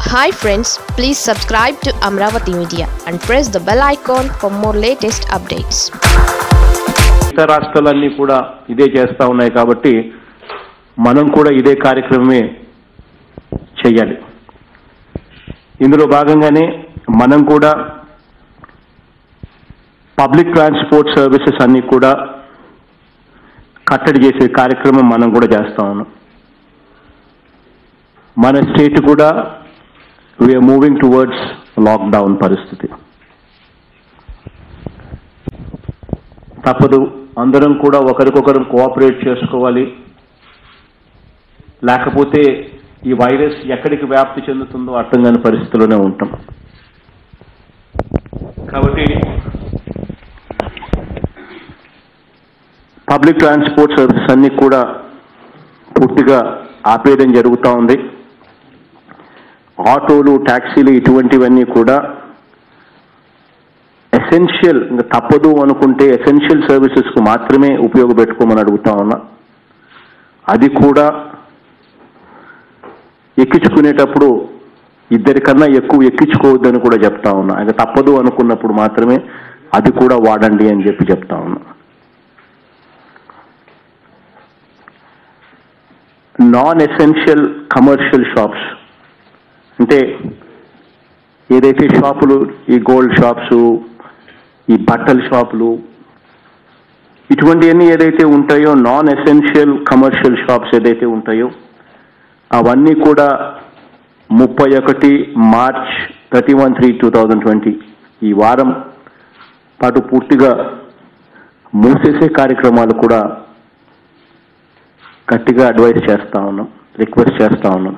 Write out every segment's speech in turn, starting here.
Hi friends please subscribe to Amaravati media and press the bell icon for more latest updates ఇతర రాష్ట్రాలన్నీ కూడా ఇదే చేస్తా ఉన్నాయి కాబట్టి మనం కూడా ఇదే కార్యక్రమమే చెయ్యాలి ఇందులో భాగంగానే మనం కూడా పబ్లిక్ ట్రాన్స్పోర్ట్ సర్వీసెస్ అన్ని కూడా కట్టడి చేసే కార్యక్రమం మనం కూడా చేస్తా ఉన్నాం మన స్టేట్ కూడా వీఆర్ మూవింగ్ టువర్డ్స్ లాక్డౌన్ పరిస్థితి తప్పదు అందరం కూడా ఒకరికొకరు కోఆపరేట్ చేసుకోవాలి లేకపోతే ఈ వైరస్ ఎక్కడికి వ్యాప్తి చెందుతుందో అర్థం కాని పరిస్థితిలోనే ఉంటాం కాబట్టి పబ్లిక్ ట్రాన్స్పోర్ట్ సర్వీసెస్ అన్ని కూడా పూర్తిగా ఆపేయడం జరుగుతూ ఉంది ఆటోలు ట్యాక్సీలు ఇటువంటివన్నీ కూడా ఎసెన్షియల్ ఇంకా తప్పదు అనుకుంటే ఎసెన్షియల్ సర్వీసెస్కు మాత్రమే ఉపయోగపెట్టుకోమని అడుగుతా ఉన్నా అది కూడా ఎక్కించుకునేటప్పుడు ఇద్దరికన్నా ఎక్కువ ఎక్కించుకోవద్దని కూడా చెప్తా ఉన్నా ఇంకా తప్పదు అనుకున్నప్పుడు మాత్రమే అది కూడా వాడండి అని చెప్పి చెప్తా ఉన్నా నాన్ ఎసెన్షియల్ కమర్షియల్ షాప్స్ అంటే ఏదైతే షాపులు ఈ గోల్డ్ షాప్స్ ఈ బట్టల షాపులు ఇటువంటివన్నీ ఏదైతే ఉంటాయో నాన్ ఎసెన్షియల్ కమర్షియల్ షాప్స్ ఏదైతే ఉంటాయో అవన్నీ కూడా ముప్పై ఒకటి March thirty one three two thousand twenty ఈ వారం పాటు పూర్తిగా మూసేసే కార్యక్రమాలు కూడా గట్టిగా అడ్వైస్ చేస్తా ఉన్నాం రిక్వెస్ట్ చేస్తా ఉన్నాం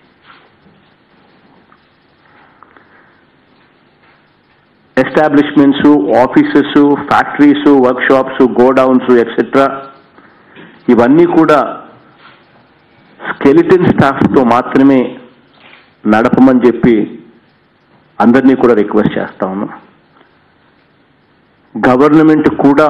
establishments offices factories workshops godowns etcetera ఇవన్నీ కూడా స్కెలిటన్ స్టాఫ్తో మాత్రమే నడపమని చెప్పి అందరినీ కూడా రిక్వెస్ట్ చేస్తా ఉన్నాం గవర్నమెంట్ కూడా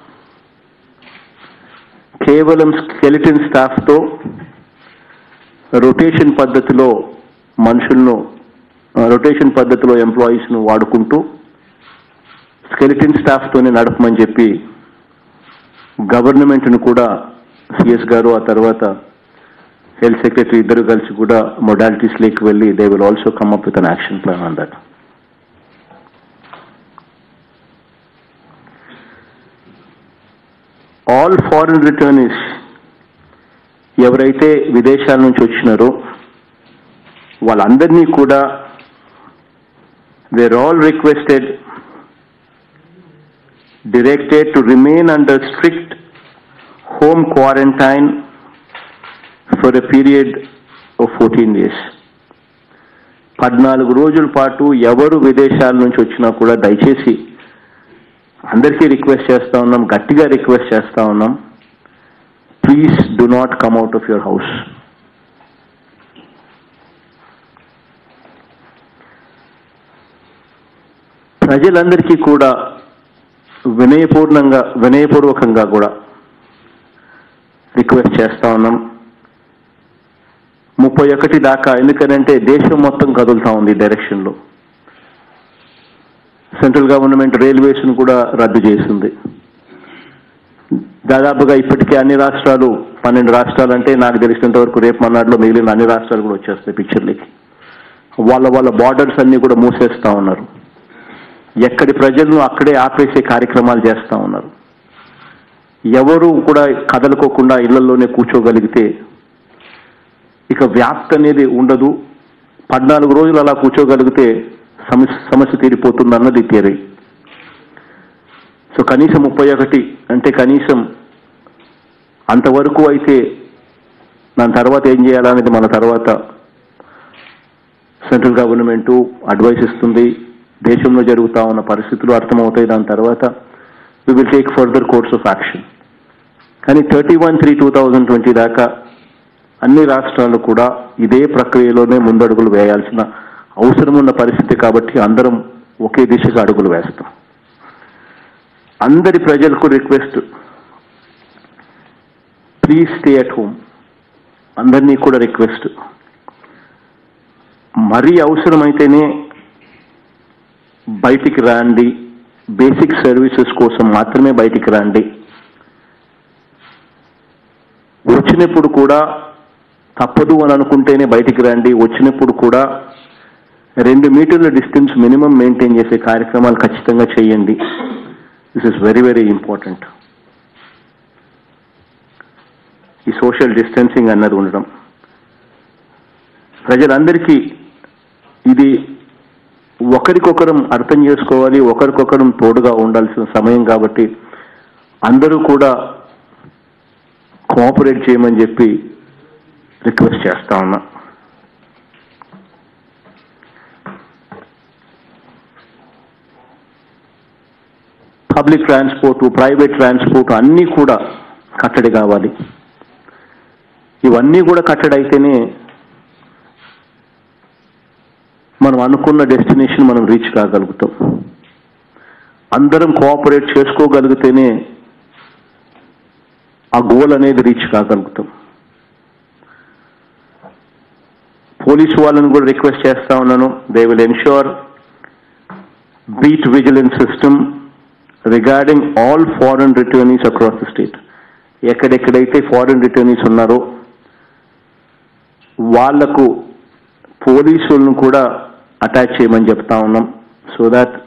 కేవలం స్కెలిటన్ స్టాఫ్తో రొటేషన్ పద్ధతిలో మనుషులను రొటేషన్ పద్ధతిలో ఎంప్లాయీస్ను వాడుకుంటూ స్కెలిటన్ స్టాఫ్తోనే నడపమని చెప్పి గవర్నమెంట్ను కూడా సిఎస్ గారు ఆ తర్వాత హెల్త్ సెక్రటరీ ఇద్దరు కలిసి కూడా మొడాలిటీస్ లేకి వెళ్ళి they will also come up with an action plan on that all foreign returnees ఎవరైతే విదేశాల నుంచి వచ్చినారో వాళ్ళందరినీ కూడా were all requested directed to remain under strict home quarantine for a period of 14 days. పద్నాలుగు రోజుల పాటు ఎవరు విదేశాల నుంచి వచ్చినా కూడా దయచేసి అందరికీ రిక్వెస్ట్ చేస్తా ఉన్నాం గట్టిగా రిక్వెస్ట్ చేస్తా ఉన్నాం please do not come out of your house ప్రజలందరికీ కూడా వినయపూర్ణంగా వినయపూర్వకంగా కూడా రిక్వెస్ట్ చేస్తా ఉన్నాం ముప్పై ఒకటి దాకా ఎందుకనంటే దేశం మొత్తం కదులుతా ఉంది ఈ డైరెక్షన్లో సెంట్రల్ గవర్నమెంట్ రైల్వేస్ను కూడా రద్దు చేసింది దాదాపుగా ఇప్పటికే అన్ని రాష్ట్రాలు పన్నెండు రాష్ట్రాలు అంటే నాకు తెలిసినంత వరకు రేపు మన్నాడులో మిగిలిన అన్ని రాష్ట్రాలు కూడా వచ్చేస్తాయి పిక్చర్లకి వాళ్ళ వాళ్ళ బార్డర్స్ అన్ని కూడా మూసేస్తా ఉన్నారు ఎక్కడి ప్రజలను అక్కడే ఆపేసే కార్యక్రమాలు చేస్తూ ఉన్నారు ఎవరు కూడా కదలుకోకుండా ఇళ్లలోనే కూర్చోగలిగితే ఇక వ్యాప్తి అనేది ఉండదు పద్నాలుగు రోజులు అలా కూర్చోగలిగితే సమస్య సమస్య తీరిపోతుంది అన్నది థియరీ సో కనీసం ముప్పై ఒకటి అంటే కనీసం అంతవరకు అయితే దాని తర్వాత ఏం చేయాలనేది మన తర్వాత సెంట్రల్ గవర్నమెంట్ అడ్వైస్ ఇస్తుంది దేశంలో జరుగుతా ఉన్న పరిస్థితులు అర్థమవుతాయి దాని తర్వాత we will take further course of action కానీ thirty one three two thousand twenty దాకా అన్ని రాష్ట్రాలు కూడా ఇదే ప్రక్రియలోనే ముందడుగులు వేయాల్సిన అవసరం ఉన్న పరిస్థితి కాబట్టి అందరం ఒకే దిశగా అడుగులు వేస్తాం అందరి ప్రజలకు request please stay at home అందరినీ కూడా రిక్వెస్ట్ మరీ అవసరమైతేనే బయటికి రండి బేసిక్ సర్వీసెస్ కోసం మాత్రమే బయటికి రండి వచ్చినప్పుడు కూడా తప్పదు అని అనుకుంటేనే బయటికి రండి వచ్చినప్పుడు కూడా రెండు మీటర్ల డిస్టెన్స్ మినిమం మెయింటైన్ చేసే కార్యక్రమాలు ఖచ్చితంగా చేయండి this is very very important ఈ సోషల్ డిస్టెన్సింగ్ అన్నది ఉండడం ప్రజలందరికీ ఇది ఒకరికొకరం అర్థం చేసుకోవాలి ఒకరికొకరం తోడుగా ఉండాల్సిన సమయం కాబట్టి అందరూ కూడా కోఆపరేట్ చేయమని చెప్పి రిక్వెస్ట్ చేస్తా ఉన్నా పబ్లిక్ ట్రాన్స్పోర్ట్ ప్రైవేట్ ట్రాన్స్పోర్ట్ అన్నీ కూడా కట్టడి కావాలి ఇవన్నీ కూడా కట్టడి అయితేనే మనం అనుకున్న డెస్టినేషన్ మనం రీచ్ కాగలుగుతాం అందరం కోఆపరేట్ చేసుకోగలిగితేనే ఆ గోల్ అనేది రీచ్ కాగలుగుతాం పోలీసు వాళ్ళని కూడా రిక్వెస్ట్ చేస్తా ఉన్నాను they will ensure beat vigilance system regarding all foreign returnees across the state ఎక్కడెక్కడైతే ఫారెన్ రిటర్నీస్ ఉన్నారో వాళ్లకు పోలీసులను కూడా అటాచ్ చేయమని చెప్తా ఉన్నాం సో దాట్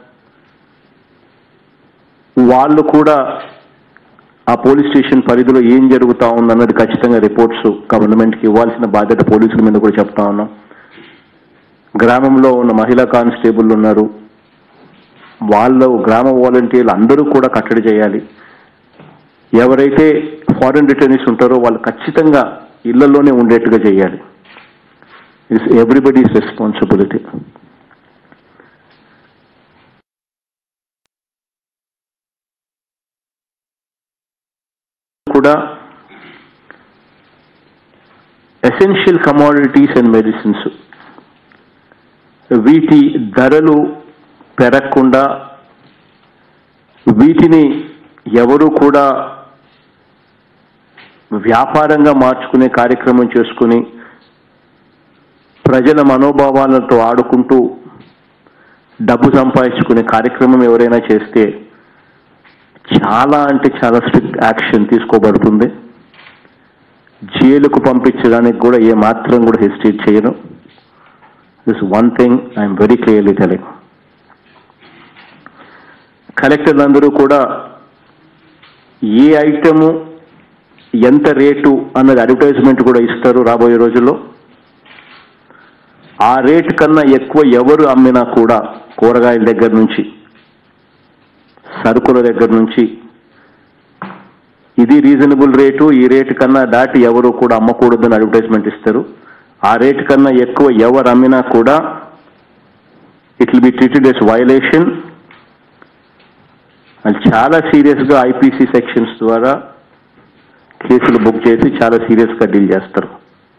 వాళ్ళు కూడా ఆ పోలీస్ స్టేషన్ పరిధిలో ఏం జరుగుతా ఉందన్నది ఖచ్చితంగా రిపోర్ట్స్ గవర్నమెంట్కి ఇవ్వాల్సిన బాధ్యత పోలీసుల మీద కూడా చెప్తా ఉన్నాం గ్రామంలో ఉన్న మహిళా కానిస్టేబుల్ ఉన్నారు వాళ్ళు గ్రామ వాలంటీర్లు అందరూ కూడా కట్టడి చేయాలి ఎవరైతే ఫారెన్ రిటర్నీస్ ఉంటారో వాళ్ళు ఖచ్చితంగా ఇళ్లలోనే ఉండేట్టుగా చేయాలి ఇట్స్ ఎవ్రీబడీస్ రెస్పాన్సిబిలిటీ కూడా ఎసెన్షియల్ కమాడిటీస్ అండ్ మెడిసిన్స్ వీటి ధరలు పెరగకుండా వీటిని ఎవరు కూడా వ్యాపారంగా మార్చుకునే కార్యక్రమం చేసుకుని ప్రజల మనోభావాలతో ఆడుకుంటూ డబ్బు సంపాదించుకునే కార్యక్రమం ఎవరైనా చేస్తే చాలా అంటే చాలా స్ట్రిక్ట్ యాక్షన్ తీసుకోబడుతుంది జైలుకు పంపించడానికి కూడా ఏ మాత్రం కూడా హెసిటేట్ చేయను this one thing I'm very clearly telling కలెక్టర్లు అందరూ కూడా ఏ ఐటము ఎంత రేటు అన్నది అడ్వర్టైజ్మెంట్ కూడా ఇస్తారు రాబోయే రోజుల్లో ఆ రేటు కన్నా ఎక్కువ ఎవరు అమ్మినా కూడా కూరగాయల దగ్గర నుంచి సరుకుల దగ్గర నుంచి ఇది రీజనబుల్ రేటు ఈ రేటు కన్నా దాటి ఎవరు కూడా అమ్మకూడదని అడ్వర్టైజ్మెంట్ ఇస్తారు ఆ రేటు కన్నా ఎక్కువ ఎవరు అమ్మినా కూడా it will be treated as violation అది చాలా సీరియస్గా ఐపీసీ సెక్షన్స్ ద్వారా కేసులు బుక్ చేసి చాలా సీరియస్గా డీల్ చేస్తారు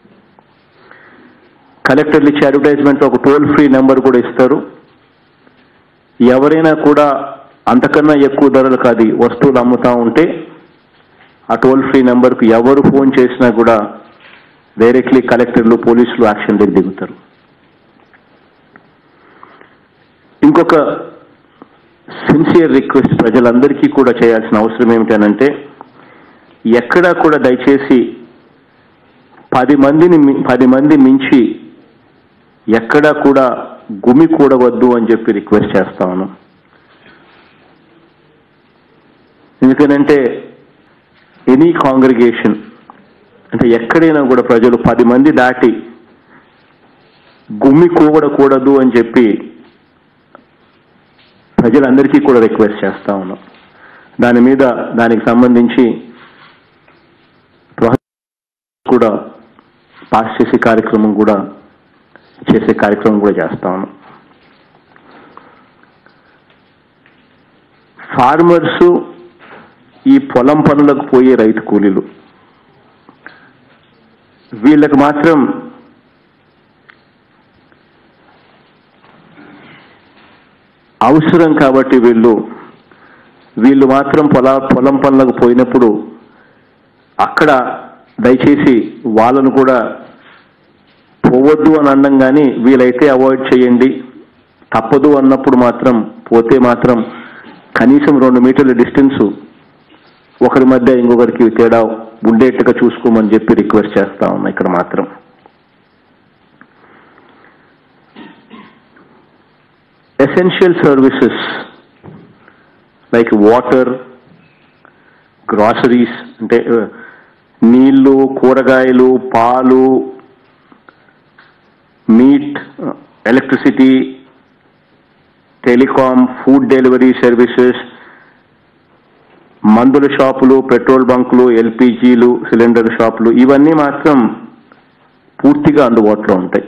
కలెక్టర్లు ఇచ్చే అడ్వర్టైజ్మెంట్ ఒక టోల్ ఫ్రీ నెంబర్ కూడా ఇస్తారు ఎవరైనా కూడా అంతకన్నా ఎక్కువ ధరలు కాదు వస్తువులు అమ్ముతా ఉంటే ఆ టోల్ ఫ్రీ నెంబర్కు ఎవరు ఫోన్ చేసినా కూడా డైరెక్ట్లీ కలెక్టర్లు పోలీసులు యాక్షన్ దగ్గర దిగుతారు ఇంకొక సిన్సియర్ రిక్వెస్ట్ ప్రజలందరికీ కూడా చేయాల్సిన అవసరం ఏమిటనంటే ఎక్కడా కూడా దయచేసి పది మందిని మి- పది మంది మించి ఎక్కడా కూడా గుమి కూడవద్దు అని చెప్పి రిక్వెస్ట్ చేస్తా ఉన్నాం ఎందుకనంటే ఎనీ కాంగ్రిగేషన్ అంటే ఎక్కడైనా కూడా ప్రజలు పది మంది దాటి గుమ్మి కూడకూడదు అని చెప్పి ప్రజలందరికీ కూడా రిక్వెస్ట్ చేస్తా ఉన్నాం దాని మీద దానికి సంబంధించి ప్రోహ- కూడా పాస్ చేసే కార్యక్రమం కూడా చేసే కార్యక్రమం కూడా చేస్తా ఉన్నాం ఫార్మర్స్ ఈ పొలం పనులకు పోయే రైతు కూలీలు వీళ్ళకి మాత్రం అవసరం కాబట్టి వీళ్ళు వీళ్ళు మాత్రం పొల పొలం పనులకు పోయినప్పుడు అక్కడ దయచేసి వాళ్ళను కూడా పోవద్దు అని అనడం కానీ వీలైతే అవాయిడ్ చేయండి తప్పదు అన్నప్పుడు మాత్రం పోతే మాత్రం కనీసం రెండు మీటర్ల డిస్టెన్స్ ఒకరి మధ్య ఇంకొకరికి తేడా ఉండేట్టుగా చూసుకోమని చెప్పి రిక్వెస్ట్ చేస్తా ఉన్నా ఇక్కడ మాత్రం essential services like water groceries అంటే uh, నీళ్లు కూరగాయలు పాలు meat electricity telecom food delivery services మందుల షాపులు పెట్రోల్ బంకులు ఎల్పిజీలు సిలిండర్ షాపులు ఇవన్నీ మాత్రం పూర్తిగా అందుబాటులో ఉంటాయి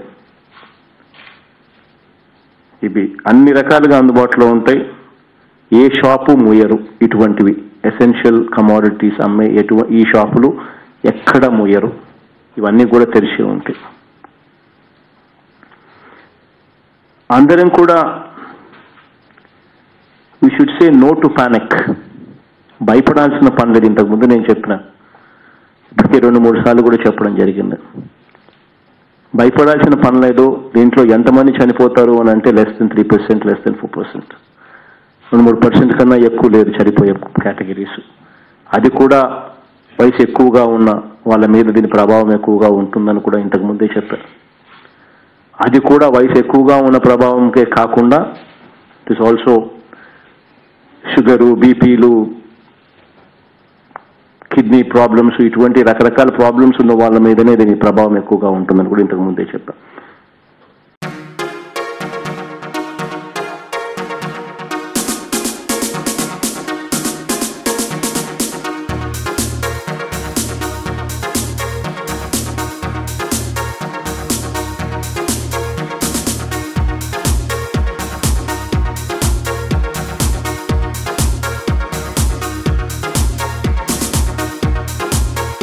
ఇవి అన్ని రకాలుగా అందుబాటులో ఉంటాయి ఏ షాపు మూయరు ఇటువంటివి ఎసెన్షియల్ కమోడిటీస్ అమ్మే ఎటు ఈ షాపులు ఎక్కడ మూయరు ఇవన్నీ కూడా తెరిచి ఉంటాయి అందరం కూడా we should say no to panic భయపడాల్సిన పని లేదు ఇంతకుముందు నేను చెప్పిన ఇప్పటికే రెండు మూడు సార్లు కూడా చెప్పడం జరిగింది భయపడాల్సిన పని లేదు దీంట్లో ఎంతమంది చనిపోతారు అని అంటే less than three percent less than four percent రెండు మూడు పర్సెంట్ కన్నా ఎక్కువ లేదు చనిపోయే కేటగిరీస్ అది కూడా వయసు ఎక్కువగా ఉన్న వాళ్ళ మీద దీని ప్రభావం ఎక్కువగా ఉంటుందని కూడా ఇంతకు ముందే చెప్పారు అది కూడా వయసు ఎక్కువగా ఉన్న ప్రభావంకే కాకుండా ఇట్ ఇస్ ఆల్సో షుగరు బీపీలు కిడ్నీ ప్రాబ్లమ్స్ ఇటువంటి రకరకాల ప్రాబ్లమ్స్ ఉన్న వాళ్ళ మీదనే దీని ప్రభావం ఎక్కువగా ఉంటుందని కూడా ఇంతకు ముందే చెప్పాను